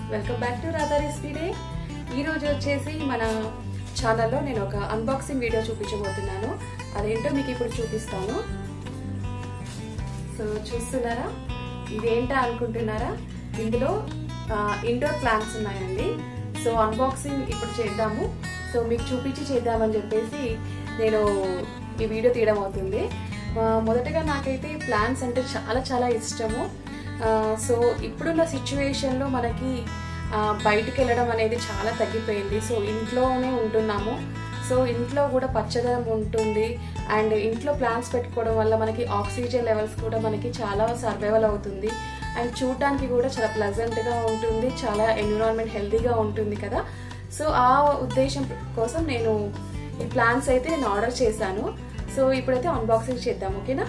Welcome back to Radha recipe day ఈరోజు వచ్చేసి మన ఛానల్లో నేను ఒక అన్బాక్సింగ్ వీడియో చూపించబోతున్నాను అదేంటో మీకు ఇప్పుడు చూపిస్తాను సో చూస్తున్నారా ఇదేంటా అనుకుంటున్నారా ఇందులో ఇండోర్ ప్లాంట్స్ ఉన్నాయండి సో అన్బాక్సింగ్ ఇప్పుడు చేద్దాము సో మీకు చూపించి చేద్దామని చెప్పేసి నేను ఈ వీడియో తీయడం అవుతుంది ఆ, మొదటగా నాకైతే ప్లాంట్స్ అంటే చాలా చాలా ఇష్టము ఆ, సో ఇప్పుడున్న సిచ్యువేషన్లో మనకి ఆ, బయటికి వెళ్ళడం అనేది చాలా తగ్గిపోయింది సో ఇంట్లోనే ఉంటున్నాము సో ఇంట్లో కూడా పచ్చదనం ఉంటుంది అండ్ ఇంట్లో ప్లాంట్స్ పెట్టుకోవడం వల్ల మనకి ఆక్సిజన్ లెవెల్స్ కూడా మనకి చాలా సర్వైవల్ అవుతుంది అండ్ చూడడానికి కూడా చాలా ప్లెజెంట్గా ఉంటుంది చాలా ఎన్విరాన్మెంట్ హెల్తీగా ఉంటుంది కదా సో ఆ ఉద్దేశం కోసం నేను ఈ ప్లాంట్స్ అయితే నేను ఆర్డర్ చేశాను సో ఇప్పుడైతే అన్బాక్సింగ్ చేద్దాం ఓకేనా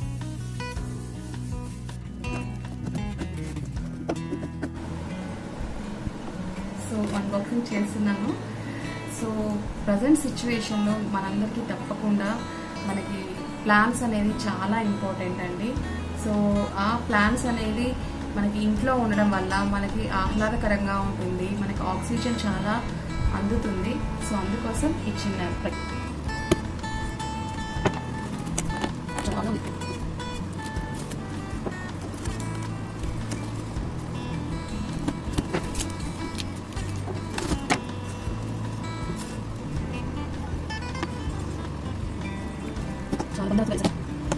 సో అన్బాక్సింగ్ చేస్తున్నాను సో ప్రజెంట్ సిచ్యువేషన్లో మనందరికీ తప్పకుండా మనకి ప్లాన్స్ అనేది చాలా ఇంపార్టెంట్ అండి సో ఆ ప్లాన్స్ అనేది మనకి ఇంట్లో ఉండడం వల్ల మనకి ఆహ్లాదకరంగా ఉంటుంది మనకి ఆక్సిజన్ చాలా అందుతుంది సో అందుకోసం ఈ చిన్న చాలా చాలా బాగా తెలుసు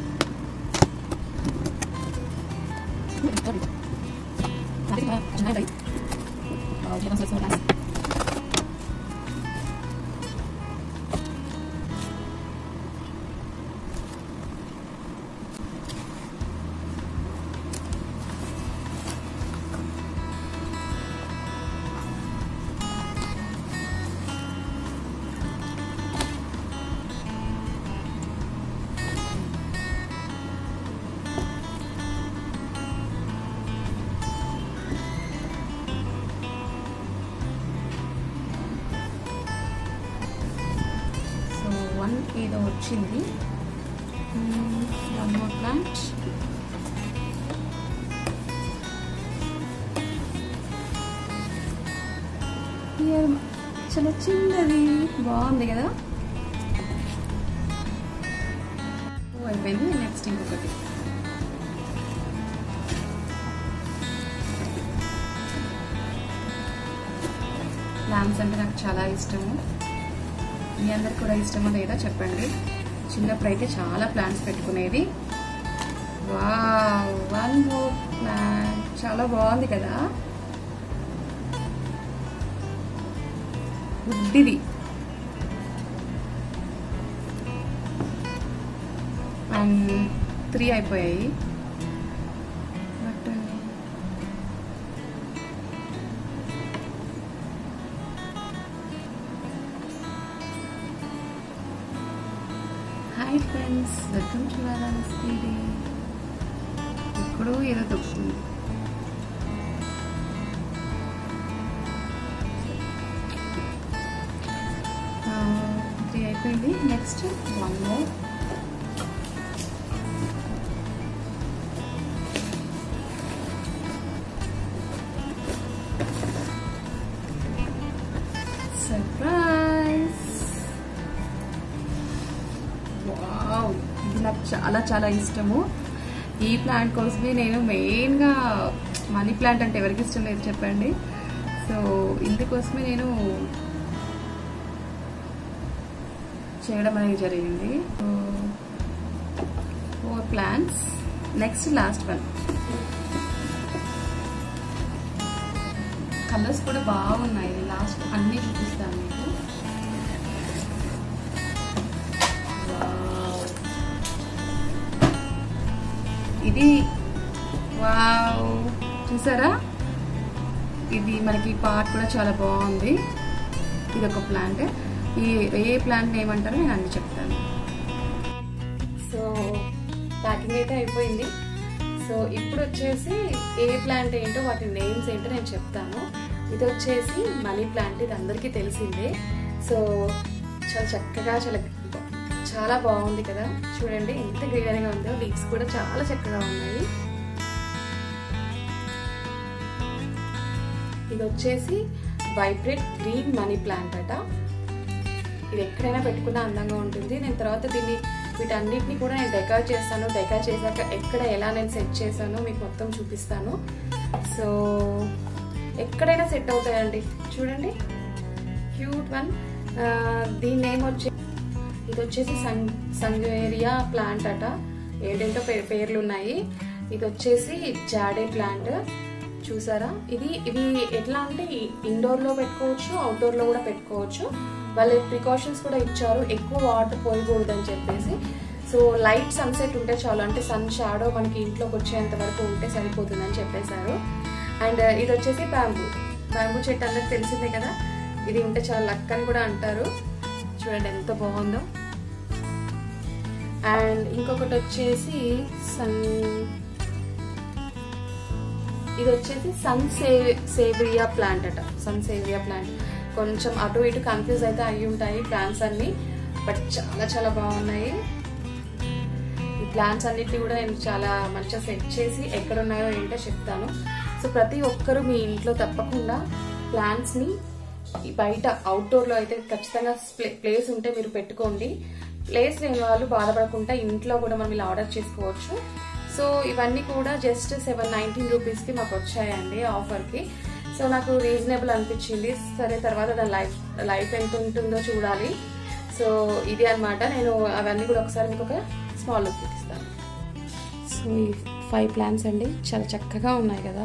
సో వన్ ఏదో వచ్చింది వన్ మోర్ ప్లాంట్ చాలా చిన్నది బాగుంది కదా ఓ, అయిపోయింది నెక్స్ట్ ఇంకొకటి ప్లాంట్స్ అంటే నాకు చాలా ఇష్టము మీ అందరికి కూడా ఇష్టమో లేదో చెప్పండి చిన్నప్పుడు అయితే చాలా ప్లాంట్స్ పెట్టుకునేది వావ్ వన్ మోర్ ప్లాంట్ చాలా బాగుంది కదా బుడ్డిది అండ్ త్రీ అయిపోయాయి but hi friends welcome to speedy ఇప్పుడు ఏదో దొరుకుతుంది త్రీ అయిపోయింది next one more surprise wow ఇది నాకు చాలా చాలా ఇష్టము ఈ ప్లాంట్ కోసమే నేను మెయిన్గా మనీ ప్లాంట్ అంటే ఎవరికి ఇష్టం లేదు చెప్పండి సో ఇందుకోసమే నేను చేయడం అనేది జరిగింది four plants next last one colours కూడా బాగున్నాయి లాస్ట్ అన్నీ చూపిస్తాను మీకు Wow. ఇది వావ్ చూసారా ఇది మనకి పార్ట్ కూడా చాలా బాగుంది ఇది ఒక ప్లాంట్ ఈ ఏ ప్లాంట్ ఏమంటారో నేను అన్ని చెప్తాను సో ప్యాకింగ్ అయితే అయిపోయింది సో ఇప్పుడు వచ్చేసి ఏ ప్లాంట్ ఏంటో వాటి నేమ్స్ ఏంటో నేను చెప్తాను ఇది వచ్చేసి మనీ ప్లాంట్ ఇది అందరికీ తెలిసిందే సో చాలా చక్కగా చాలా చాలా బాగుంది కదా చూడండి ఎంత గ్రీనరీగా ఉందో లీవ్స్ కూడా చాలా చక్కగా ఉన్నాయి ఇది వచ్చేసి వైబ్రేట్ గ్రీన్ మనీ ప్లాంట్ అట ఇది ఎక్కడైనా పెట్టుకున్నా అందంగా ఉంటుంది నేను తర్వాత దీన్ని వీటన్నిటిని కూడా నేను డెకార్ చేస్తాను డెకార్ చేశాక ఎక్కడ ఎలా నేను సెట్ చేశానో మీకు మొత్తం చూపిస్తాను సో ఎక్కడైనా సెట్ అవుతాయండి చూడండి క్యూట్ వన్ దీని నేమ్ వచ్చి ఇది వచ్చేసి సన్ సంగేరియా ప్లాంట్ అట ఏంటంటో పే పేర్లు ఉన్నాయి ఇది వచ్చేసి జాడే ప్లాంట్ చూసారా ఇది ఇవి ఎట్లా అంటే ఇండోర్లో పెట్టుకోవచ్చు అవుట్డోర్లో కూడా పెట్టుకోవచ్చు వాళ్ళు ప్రికాషన్స్ కూడా ఇచ్చారు ఎక్కువ వాటర్ పోయకూడదు అని చెప్పేసి సో లైట్ సన్సెట్ ఉంటే చాలు అంటే సన్ షాడో మనకి ఇంట్లోకి వచ్చేంత వరకు ఉంటే సరిపోతుందని చెప్పేశారు అండ్ ఇది వచ్చేసి బ్యాంబూ బ్యాంబూ చెట్టు అందరికి తెలిసిందే కదా ఇది ఉంటే చాలా లక్ అని కూడా అంటారు చూడండి ఎంత బాగుందో అండ్ ఇంకొకటి వచ్చేసి సన్ ఇది వచ్చేసి సన్ సేవ్ సేవియా ప్లాంట్ అట సన్ సేవియా ప్లాంట్ కొంచెం అటు ఇటు కన్ఫ్యూజ్ అయితే అయి ఉంటాయి ప్లాంట్స్ అన్ని బట్ చాలా చాలా బాగున్నాయి ఈ ప్లాంట్స్ అన్నిటిని కూడా నేను చాలా మంచిగా సెట్ చేసి ఎక్కడ ఉన్నాయో ఏంటో చెప్తాను సో ప్రతి ఒక్కరూ మీ ఇంట్లో తప్పకుండా ప్లాంట్స్ని బయట అవుట్డోర్లో అయితే ఖచ్చితంగా ప్లేస్ ఉంటే మీరు పెట్టుకోండి ప్లేస్ లేని వాళ్ళు బాధపడకుండా ఇంట్లో కూడా మనం ఇలా ఆర్డర్ చేసుకోవచ్చు సో ఇవన్నీ కూడా జస్ట్ సెవెన్ నైన్టీన్ రూపీస్కి మాకు వచ్చాయండి ఆఫర్కి సో నాకు రీజనబుల్ అనిపించింది సరే తర్వాత దాని లైఫ్ లైఫ్ ఎంత ఉంటుందో చూడాలి సో ఇది అనమాట నేను అవన్నీ కూడా ఒకసారి మీకు ఒక స్మాల్ లుక్ చూపిస్తాను సో ఈ ఫైవ్ ప్లాన్స్ అండి చాలా చక్కగా ఉన్నాయి కదా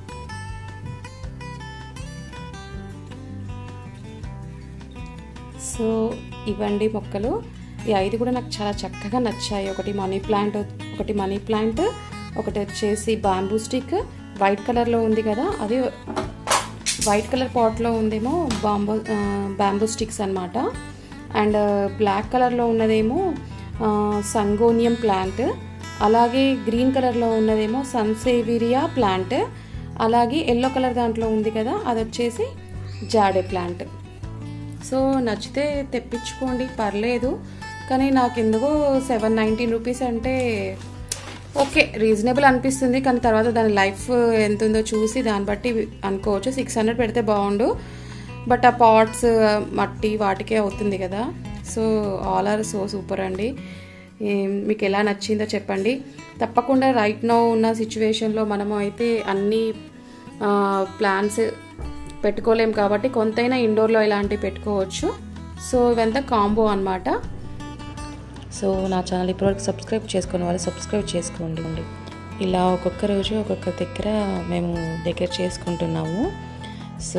సో ఇవ్వండి మొక్కలు ఈ ఐదు కూడా నాకు చాలా చక్కగా నచ్చాయి ఒకటి మనీ ప్లాంట్ ఒకటి మనీ ప్లాంట్ ఒకటి వచ్చేసి బాంబూ స్టిక్ వైట్ కలర్లో ఉంది కదా అది వైట్ కలర్ పాట్లో ఉందేమో బాంబో బాంబూ స్టిక్స్ అనమాట అండ్ బ్లాక్ కలర్లో ఉన్నదేమో సంగోనియం ప్లాంట్ అలాగే గ్రీన్ కలర్లో ఉన్నదేమో సన్సేవిరియా ప్లాంట్ అలాగే ఎల్లో కలర్ దాంట్లో ఉంది కదా అది వచ్చేసి జాడే ప్లాంట్ సో నచ్చితే తెప్పించుకోండి పర్లేదు కానీ నాకు ఎందుకో సెవెన్ నైంటీన్ రూపీస్ అంటే ఓకే రీజనబుల్ అనిపిస్తుంది కానీ తర్వాత దాని లైఫ్ ఎంత ఉందో చూసి దాన్ని బట్టి అనుకోవచ్చు సిక్స్ హండ్రెడ్ పెడితే బాగుండు బట్ ఆ పాట్స్ మట్టి వాటికే అవుతుంది కదా so all are so super అండి మీకు ఎలా నచ్చిందో చెప్పండి తప్పకుండా రైట్ నో ఉన్న సిచ్యువేషన్లో మనము అయితే అన్ని ప్లాన్స్ పెట్టుకోలేం కాబట్టి కొంతైనా ఇండోర్లో ఇలాంటివి పెట్టుకోవచ్చు సో ఇవంతా కాంబో అనమాట సో నా ఛానల్ ఇప్పటివరకు సబ్స్క్రైబ్ చేసుకున్న వాళ్ళు సబ్స్క్రైబ్ చేసుకోండి ఇలా ఒక్కొక్క రోజు ఒక్కొక్క దగ్గర మేము దగ్గర చేసుకుంటున్నాము సో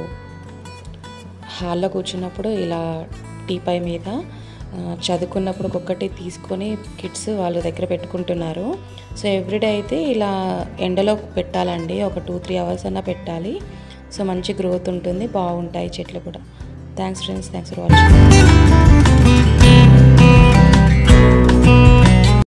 హాల్లో కూర్చున్నప్పుడు ఇలా టీపై మీద చదువుకున్నప్పుడు ఒక్కొక్కటి తీసుకొని కిడ్స్ వాళ్ళ దగ్గర పెట్టుకుంటున్నారు సో ఎవ్రీడే అయితే ఇలా ఎండలో పెట్టాలండి ఒక టూ త్రీ అవర్స్ అన్నా పెట్టాలి సో మంచి గ్రోత్ ఉంటుంది బాగుంటాయి చెట్లు కూడా thanks friends thanks for watching